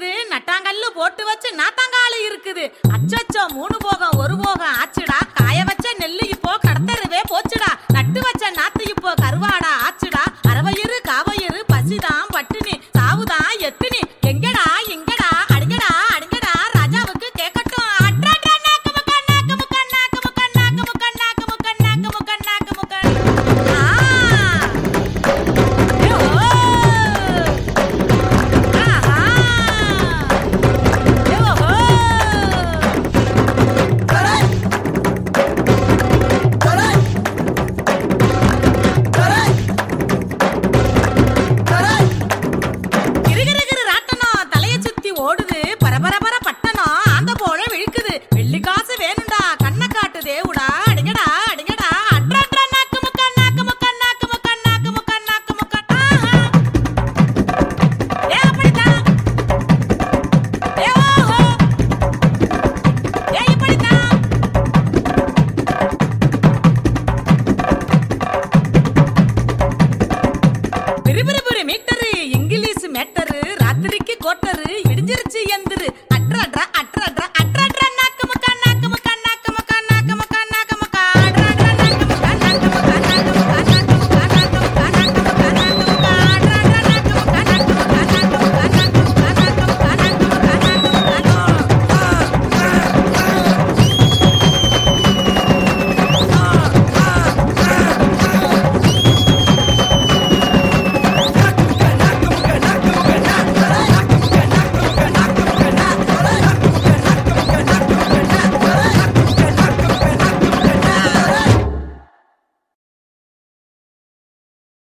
இருக்குது நட்டாங்கல்லு போட்டு வச்சு நாத்தாங்காலு இருக்குது அச்சச்சோ மூணு போகம் ஒரு போகம் ஆச்சுடா காய வச்ச நெல்லு இப்போ கடத்தருவே போச்சுடா நட்டு வச்ச நாத்து இப்போ கருவாடா ஆச்சுடா அரவயிறு காவயிறு பசிதான் பட்டினி சாவுதான் எத்தினி எங்கடா எங்கடா அடிங்கடா அடிங்கடா ராஜாவுக்கு கேட்கட்டும் அட்ராடா நாக்கு முக்கா நாக்கு முக்கா நாக்கு முக்கா நாக்கு முக்கா நாக்கு முக்கா நாக்கு முக்கா நாக்கு முக்கா ஆ ஏ ஓ ஆஹா ஏ ஓஹோ கிறுகிறுகிறு ராட்டனம் தலைய சுத்தி ஓடுது பரபரபர பட்டணம் ஆந்த போல விழுக்குது வெள்ளி காசு வேணும்டா கண்ணை காட்டு தேவுடா அடிங்கடா அடிங்கடா அட்ரா நாக்கு முக்கா நாக்கு முக்கா நாக்கு முக்கா நாக்கு முக்கா நாக்கு முக்கா ஆஹா. ஏ அப்படித்தான் ஏ ஓஹோ ஏ இப்படித்தான் பிரிபிரிபிரி மீட்டரு இங்கிலீஷ் மேட்டரு ராத்திரிக்கு கோட்டரு இடிஞ்சிருச்சு எந்திரு